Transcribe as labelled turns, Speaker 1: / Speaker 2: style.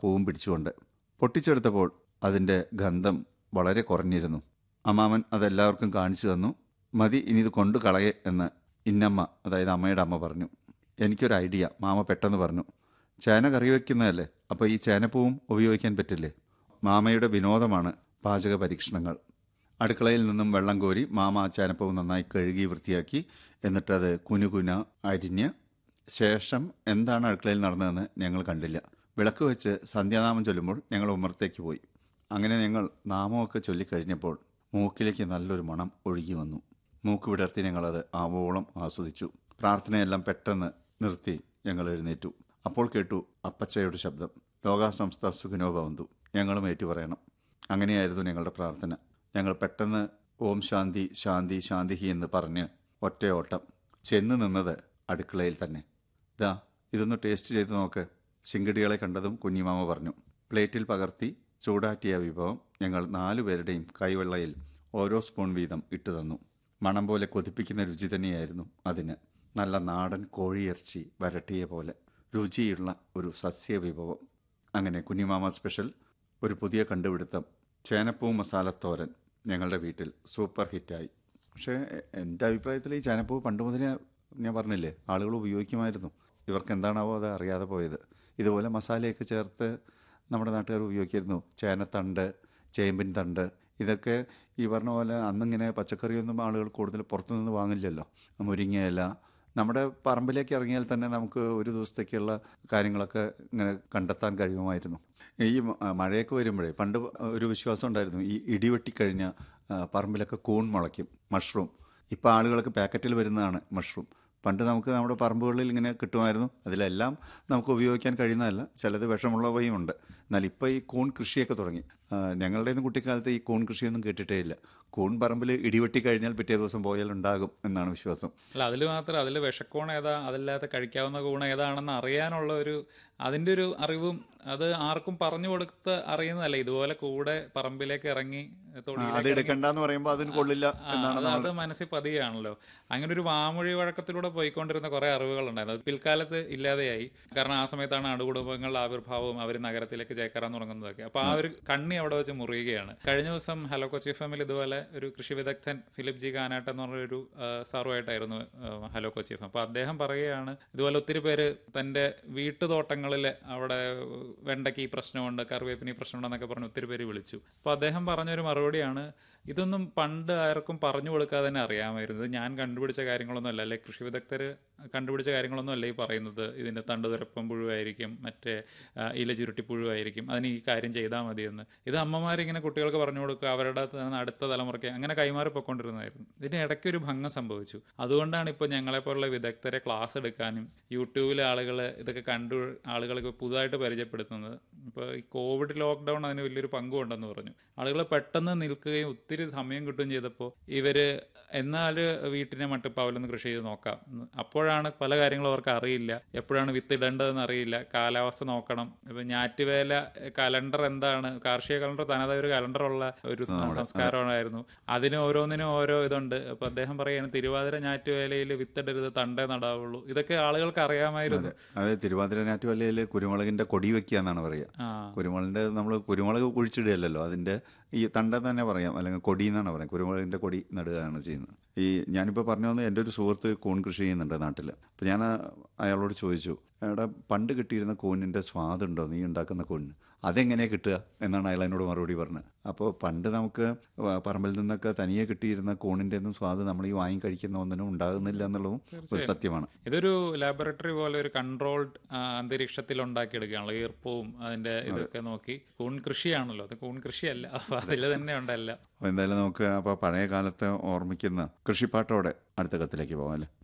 Speaker 1: പൂവും പിടിച്ചുകൊണ്ട് പൊട്ടിച്ചെടുത്തപ്പോൾ അതിൻ്റെ ഗന്ധം വളരെ കുറഞ്ഞിരുന്നു അമ്മാമൻ അതെല്ലാവർക്കും കാണിച്ചു തന്നു മതി ഇനി ഇത് കൊണ്ടു കളയെ എന്ന് ഇന്നമ്മ അതായത് അമ്മയുടെ അമ്മ പറഞ്ഞു എനിക്കൊരു ഐഡിയ മാമ പെട്ടെന്ന് പറഞ്ഞു ചേന കറി വയ്ക്കുന്നതല്ലേ അപ്പോൾ ഈ ചേനപ്പൂവും ഉപയോഗിക്കാൻ പറ്റില്ലേ മാമയുടെ വിനോദമാണ് പാചക പരീക്ഷണങ്ങൾ അടുക്കളയിൽ നിന്നും വെള്ളം കോരി മാമ ആ ചേനപ്പൂവ് നന്നായി കഴുകി വൃത്തിയാക്കി എന്നിട്ടത് കുനുകുന അരിഞ്ഞ് ശേഷം എന്താണ് അടുക്കളയിൽ നടന്നതെന്ന് ഞങ്ങൾ കണ്ടില്ല വിളക്ക് വെച്ച് സന്ധ്യാനാമം ചൊല്ലുമ്പോൾ ഞങ്ങൾ ഉമ്മറത്തേക്ക് പോയി അങ്ങനെ ഞങ്ങൾ നാമമൊക്കെ ചൊല്ലിക്കഴിഞ്ഞപ്പോൾ മൂക്കിലേക്ക് നല്ലൊരു മണം ഒഴുകി വന്നു മൂക്ക് വിടർത്തി ഞങ്ങളത് ആവോളം ആസ്വദിച്ചു പ്രാർത്ഥനയെല്ലാം പെട്ടെന്ന് നിർത്തി ഞങ്ങൾ എഴുന്നേറ്റു അപ്പോൾ കേട്ടു അപ്പച്ചയുടെ ശബ്ദം ലോകാസംസ്ഥ സുഖിനോ ഭവന്തു ഞങ്ങളും ഏറ്റു പറയണം അങ്ങനെയായിരുന്നു ഞങ്ങളുടെ പ്രാർത്ഥന ഞങ്ങൾ പെട്ടെന്ന് ഓം ശാന്തി ശാന്തി ശാന്തിഹി എന്ന് പറഞ്ഞ് ഒറ്റയോട്ടം ചെന്ന് നിന്നത് അടുക്കളയിൽ തന്നെ ദാ ഇതൊന്ന് ടേസ്റ്റ് ചെയ്ത് നോക്ക് ശിങ്കടികളെ കണ്ടതും കുഞ്ഞിമാമ പറഞ്ഞു പ്ലേറ്റിൽ പകർത്തി ചൂടാറ്റിയ വിഭവം ഞങ്ങൾ നാലുപേരുടെയും കൈവെള്ളയിൽ ഓരോ സ്പൂൺ വീതം ഇട്ടു തന്നു മണം പോലെ കൊതിപ്പിക്കുന്ന രുചി തന്നെയായിരുന്നു അതിന് നല്ല നാടൻ കോഴിയിറച്ചി വരട്ടിയ പോലെ രുചിയുള്ള ഒരു സസ്യ വിഭവം അങ്ങനെ കുഞ്ഞിമാമ സ്പെഷ്യൽ ഒരു പുതിയ കണ്ടുപിടുത്തം ചേനപ്പൂ മസാലത്തോരൻ ഞങ്ങളുടെ വീട്ടിൽ സൂപ്പർ ഹിറ്റായി പക്ഷേ എ- എൻ്റെ അഭിപ്രായത്തിൽ ഈ ചേനപ്പൂ പണ്ട് മുതലേ ഞാൻ പറഞ്ഞില്ലേ ആളുകൾ ഉപയോഗിക്കുമായിരുന്നു ഇവർക്ക് എന്താണാവോ അത് അറിയാതെ പോയത് ഇതുപോലെ മസാലയൊക്കെ ചേർത്ത് നമ്മുടെ നാട്ടുകാർ ഉപയോഗിക്കായിരുന്നു ചേനത്തണ്ട് ചേമ്പിൻ തണ്ട് ഇതൊക്കെ ഈ പറഞ്ഞ പോലെ അന്നിങ്ങനെ പച്ചക്കറിയൊന്നും ആളുകൾ കൂടുതൽ പുറത്തുനിന്ന് വാങ്ങില്ലല്ലോ മുരിങ്ങയില നമ്മുടെ പറമ്പിലേക്ക് ഇറങ്ങിയാൽ തന്നെ നമുക്ക് ഒരു ദിവസത്തേക്കുള്ള കാര്യങ്ങളൊക്കെ ഇങ്ങനെ കണ്ടെത്താൻ കഴിയുമായിരുന്നു ഈ മ- മഴയൊക്കെ വരുമ്പോഴേ പണ്ട് ഒരു വിശ്വാസം ഉണ്ടായിരുന്നു ഈ ഇടിവെട്ടിക്കഴിഞ്ഞ ആ, പറമ്പിലൊക്കെ കൂൺ മുളയ്ക്കും മഷ്റൂം ഇപ്പോൾ ആളുകൾക്ക് പാക്കറ്റിൽ വരുന്നതാണ് മഷ്റൂം പണ്ട് നമുക്ക് നമ്മുടെ പറമ്പുകളിൽ ഇങ്ങനെ കിട്ടുമായിരുന്നു അതിലെല്ലാം നമുക്ക് ഉപയോഗിക്കാൻ കഴിയുന്നതല്ല ചിലത് വിഷമുള്ളവയും ഉണ്ട് എന്നാൽ ഇപ്പോൾ ഈ കൂൺ കൃഷിയൊക്കെ തുടങ്ങി ആ, ഞങ്ങളുടെയൊന്നും കുട്ടിക്കാലത്ത് ഈ കൂൺ കൃഷിയൊന്നും കേട്ടിട്ടേ ഇല്ല കൂൺ പറമ്പിൽ ഇടിവെട്ടി കഴിഞ്ഞാൽ പിറ്റേ ദിവസം പോയാൽ ഉണ്ടാകും എന്നാണ് വിശ്വാസം
Speaker 2: അല്ല അതിൽ മാത്രം അതിൽ വിഷക്കോൺ ഏതാ അതല്ലാത്ത കഴിക്കാവുന്ന കൂൺ ഏതാണെന്ന് അറിയാനുള്ള ഒരു അതിൻ്റെ ഒരു അറിവും അത് ആർക്കും പറഞ്ഞു കൊടുത്ത് അറിയുന്നതല്ല ഇതുപോലെ കൂടെ പറമ്പിലേക്ക് ഇറങ്ങി
Speaker 1: ആ,
Speaker 2: തൊടിയിലേക്ക്
Speaker 1: അത്
Speaker 2: ഇറങ്ങി
Speaker 1: എടുക്കണ്ടെന്ന് പറയുമ്പോൾ അതിന് കൊള്ളില്ല
Speaker 2: ആ,
Speaker 1: എന്നാണ്
Speaker 2: അത്
Speaker 1: നമ്മൾ
Speaker 2: അത് മനസ്സിൽ പതിയാണല്ലോ അങ്ങനെ ഒരു വാമൊഴി വഴക്കത്തിലൂടെ പോയിക്കൊണ്ടിരുന്ന കുറെ അറിവുകളുണ്ടായിരുന്നു അത് പിൽക്കാലത്ത് ഇല്ലാതെയായി കാരണം ആ സമയത്താണ് അണുകുടുംബങ്ങളുടെ ആവിർഭാവവും അവർ നഗരത്തിലേക്ക് ചേക്കേറാൻ തുടങ്ങുന്നതൊക്കെ അപ്പൊ ആ ഒരു കണ്ണി അവിടെ വെച്ച് മുറിയുകയാണ് കഴിഞ്ഞ ദിവസം ഹലോ കൊച്ചി എഫ് എമ്മിൽ ഇതുപോലെ ഒരു കൃഷി വിദഗ്ധൻ ഫിലിപ്പ് ജി കാനാട്ട് എന്ന് പറഞ്ഞൊരു ആ, സാറുമായിട്ടായിരുന്നു ആ, ഹലോ കൊച്ചി എഫ് എം അപ്പൊ അദ്ദേഹം പറയുകയാണ് ഇതുപോലെ ഒത്തിരി പേര് തന്റെ വീട്ടുതോട്ടങ്ങളിൽ അവിടെ വെണ്ടയ്ക്ക് ഈ പ്രശ്നമുണ്ട് കറിവേപ്പിന് ഈ പ്രശ്നമുണ്ടെന്നൊക്കെ പറഞ്ഞ് ഒത്തിരി പേര് വിളിച്ചു അപ്പോൾ അദ്ദേഹം പറഞ്ഞൊരു മറുപടിയാണ് ഇതൊന്നും പണ്ട് ആർക്കും പറഞ്ഞു കൊടുക്കാതെ തന്നെ അറിയാമായിരുന്നു ഇത് ഞാൻ കണ്ടുപിടിച്ച കാര്യങ്ങളൊന്നും അല്ല അല്ലെ കൃഷി വിദഗ്ധർ കണ്ടുപിടിച്ച കാര്യങ്ങളൊന്നും അല്ല ഈ പറയുന്നത് ഇതിൻ്റെ തണ്ടുതുരപ്പം പുഴുവായിരിക്കും മറ്റേ ആ, ഇല ചുരുട്ടി പുഴുവായിരിക്കും അതിന് ഈ കാര്യം ചെയ്താൽ മതിയെന്ന് ഇത് അമ്മമാരിങ്ങനെ കുട്ടികൾക്ക് പറഞ്ഞു കൊടുക്കുക അവരുടെ തന്നെ അടുത്ത തലമുറയ്ക്ക് അങ്ങനെ കൈമാറി പൊയ്ക്കൊണ്ടിരുന്നതായിരുന്നു ഇതിന് ഇടയ്ക്ക് ഒരു ഭംഗം സംഭവിച്ചു അതുകൊണ്ടാണ് ഇപ്പോൾ ഞങ്ങളെപ്പോലുള്ള വിദഗ്ധരെ ക്ലാസ് എടുക്കാനും യൂട്യൂബിലെ ആളുകൾ ഇതൊക്കെ കണ്ടു ആളുകൾക്ക് പുതുതായിട്ട് പരിചയപ്പെടുത്തുന്നത് ഇപ്പോൾ ഈ കോവിഡ് ലോക്ക്ഡൗൺ അതിന് വലിയൊരു പങ്കുണ്ടെന്ന് പറഞ്ഞു ആളുകൾ പെട്ടെന്ന് നിൽക്കുകയും ഒത്തിരി സമയം കിട്ടുകയും ചെയ്തപ്പോൾ ഇവര് എന്നാൽ വീട്ടിനെ മട്ടിപ്പാവിലൊന്ന് കൃഷി ചെയ്ത് നോക്കാം എന്ന്. അപ്പോഴാണ് പല കാര്യങ്ങളും അവർക്ക് അറിയില്ല എപ്പോഴാണ് വിത്ത് ഇടേണ്ടതെന്ന് അറിയില്ല കാലാവസ്ഥ നോക്കണം ഇപ്പൊ ഞാറ്റുവേല കലണ്ടർ എന്താണ് കാർഷിക കലണ്ടർ തനതായ ഒരു കലണ്ടറുള്ള ഒരു സംസ്കാരമായിരുന്നു അതിന് ഓരോന്നിനും ഓരോ ഇതുണ്ട് അപ്പൊ അദ്ദേഹം പറയാണ് തിരുവാതിര ഞാറ്റുവേലയിൽ വിത്തിടരുത് തണ്ടേ നടാവുള്ളൂ ഇതൊക്കെ ആളുകൾക്ക് അറിയാമായിരുന്നു
Speaker 1: അതെ തിരുവാതിര ഞാറ്റുവല്ലയിൽ കുരുമുളകിന്റെ കൊടി വെക്കുക എന്നാണ് പറയുക
Speaker 2: ആ
Speaker 1: കുരുമുളകിന്റെ നമ്മൾ കുരുമുളക് കുഴിച്ചിടുകയല്ലോ അതിന്റെ ഈ തണ്ടെന്ന് തന്നെ പറയാം അല്ലെങ്കിൽ കൊടി എന്നാണ് പറയാം കുരുമുളകിന്റെ കൊടി നടുകയാണ് ചെയ്യുന്നത് ഈ ഞാനിപ്പോൾ പറഞ്ഞു വന്ന് എൻ്റെ ഒരു സുഹൃത്ത് കൂൺ കൃഷി ചെയ്യുന്നുണ്ട് നാട്ടിൽ അപ്പോൾ ഞാൻ ആ- അയാളോട് ചോദിച്ചു എടാ പണ്ട് കിട്ടിയിരുന്ന കൂണിൻ്റെ സ്വാദുണ്ടോ നീ ഉണ്ടാക്കുന്ന കൂണിന് അതെങ്ങനെയാണ് കിട്ടുക എന്നാണ് അയാൾ എന്നോട് മറുപടി പറഞ്ഞത് അപ്പോൾ പണ്ട് നമുക്ക് വ- പറമ്പിൽ നിന്നൊക്കെ തനിയെ കിട്ടിയിരുന്ന കൂണിൻ്റെ ഒന്നും സ്വാദ് നമ്മൾ ഈ വാങ്ങി കഴിക്കുന്ന ഒന്നിനും ഉണ്ടാകുന്നില്ല എന്നുള്ളതും ഒരു സത്യമാണ്
Speaker 2: ഇതൊരു ലാബറട്ടറി പോലെ ഒരു കൺട്രോൾഡ് അന്തരീക്ഷത്തിൽ ഉണ്ടാക്കിയെടുക്കുകയാണല്ലോ ഈർപ്പവും അതിന്റെ ഇതൊക്കെ നോക്കി കൂൺ കൃഷിയാണല്ലോ അത് കൂൺ കൃഷിയല്ല അപ്പൊ അതിൽ തന്നെ ഉണ്ടല്ല
Speaker 1: അപ്പോൾ എന്തായാലും നമുക്ക് അപ്പോൾ പഴയ കാലത്തെ ഓർമ്മിക്കുന്ന കൃഷിപ്പാട്ടോടെ അടുത്ത കത്തിലേക്ക് പോകാം അല്ലേ